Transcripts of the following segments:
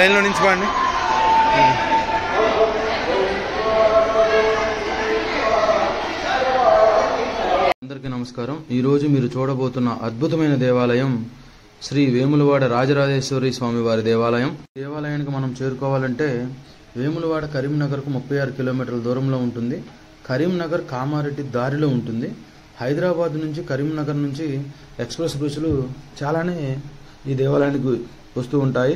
లైన్లో నుంచి పాండి అందరికీ నమస్కారం ఈరోజు మీరు చూడబోతున్న అద్భుతమైన దేవాలయం శ్రీ వేములవాడ రాజరాజేశ్వరి స్వామి వారి దేవాలయం దేవాలయానికి మనం చేరుకోవాలంటే వేములవాడ కరీంనగర్కు ముప్పై ఆరు కిలోమీటర్ల దూరంలో ఉంటుంది కరీంనగర్ కామారెడ్డి దారిలో ఉంటుంది హైదరాబాద్ నుంచి కరీంనగర్ నుంచి ఎక్స్ప్రెస్ బస్సులు చాలానే ఈ దేవాలయానికి వస్తూ ఉంటాయి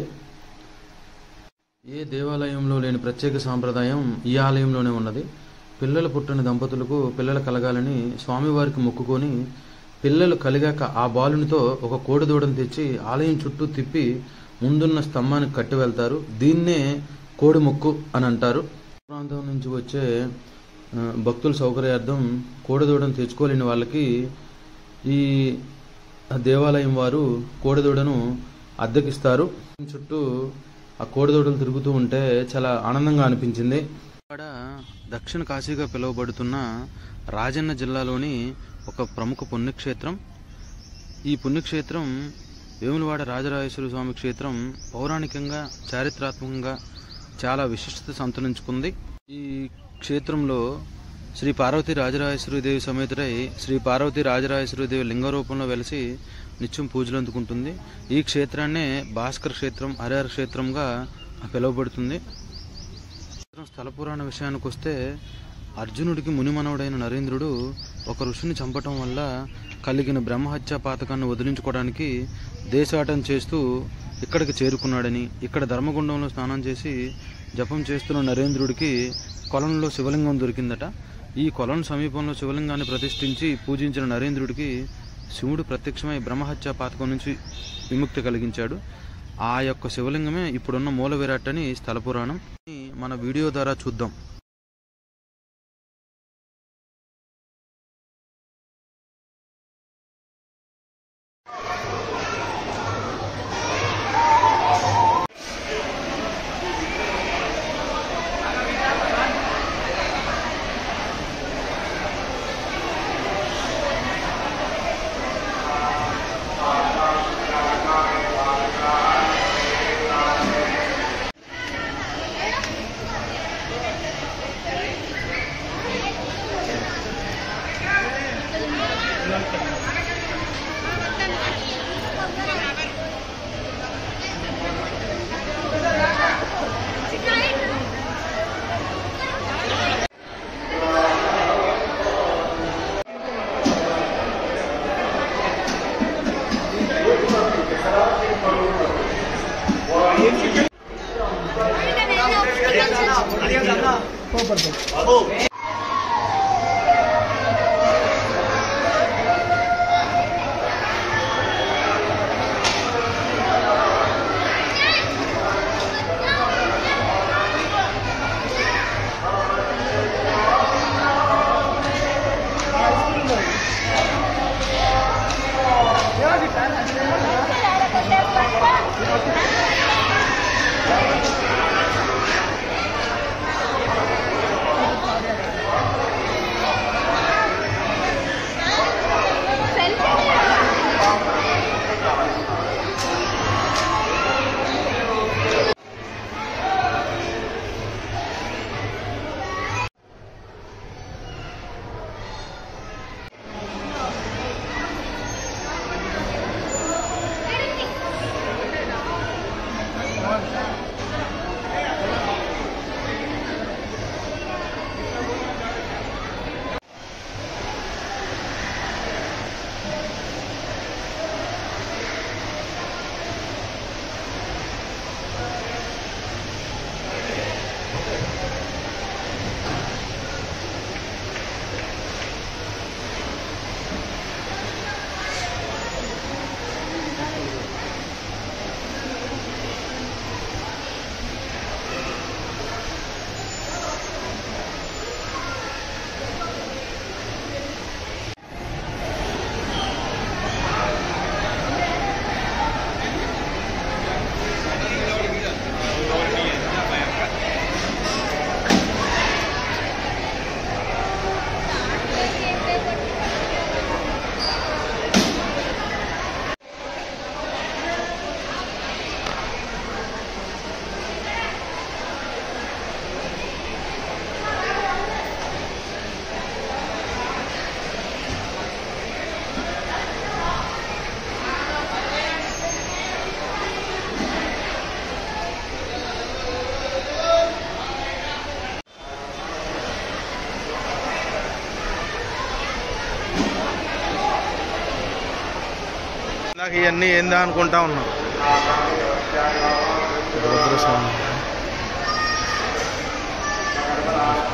ఏ దేవాలయంలో లేని ప్రత్యేక సాంప్రదాయం ఈ ఆలయంలోనే ఉన్నది పిల్లలు పుట్టిన దంపతులకు పిల్లలు కలగాలని స్వామివారికి మొక్కుకొని పిల్లలు కలిగాక ఆ బాలునితో ఒక కోడిదూడను తెచ్చి ఆలయం చుట్టూ తిప్పి ముందున్న స్తంభానికి కట్టి వెళ్తారు దీన్నే కోడి మొక్కు అని అంటారు ప్రాంతం నుంచి వచ్చే ఆ, భక్తుల సౌకర్యార్థం కోడిదూడను తెచ్చుకోలేని వాళ్ళకి ఈ దేవాలయం వారు కోడిదూడను అద్దెకిస్తారు చుట్టూ ఆ కోడిదూడలు తిరుగుతూ ఉంటే చాలా ఆనందంగా అనిపించింది ఇక్కడ దక్షిణ కాశీగా పిలువబడుతున్న రాజన్న జిల్లాలోని ఒక ప్రముఖ పుణ్యక్షేత్రం ఈ పుణ్యక్షేత్రం వేములవాడ రాజరాజేశ్వర స్వామి క్షేత్రం పౌరాణికంగా చారిత్రాత్మకంగా చాలా విశిష్టత సంతరించుకుంది ఈ క్షేత్రంలో శ్రీ పార్వతీ రాజరాజేశ్వరి దేవి సమేతుడై శ్రీ పార్వతీ రాజరాజేశ్వరి దేవి లింగ రూపంలో వెలిసి నిత్యం పూజలు అందుకుంటుంది ఈ క్షేత్రాన్నే భాస్కర్ క్షేత్రం హరిహర క్షేత్రంగా పిలువబడుతుంది స్థల పురాణ విషయానికి వస్తే అర్జునుడికి మునిమనవుడైన నరేంద్రుడు ఒక ఋషిని చంపటం వల్ల కలిగిన బ్రహ్మహత్య పాతకాన్ని వదిలించుకోవడానికి దేశాటం చేస్తూ ఇక్కడికి చేరుకున్నాడని ఇక్కడ ధర్మగుండంలో స్నానం చేసి జపం చేస్తున్న నరేంద్రుడికి కొలంలో శివలింగం దొరికిందట ఈ కొలం సమీపంలో శివలింగాన్ని ప్రతిష్ఠించి పూజించిన నరేంద్రుడికి శివుడు ప్రత్యక్షమై బ్రహ్మహత్య పాతకం నుంచి విముక్తి కలిగించాడు ఆ యొక్క శివలింగమే ఇప్పుడున్న మూల విరాట్ అని స్థల పురాణం మన వీడియో ద్వారా చూద్దాం Thank ఇందాక ఇవన్నీ ఏందా అనుకుంటా ఉన్నాం రుద్రస్వామి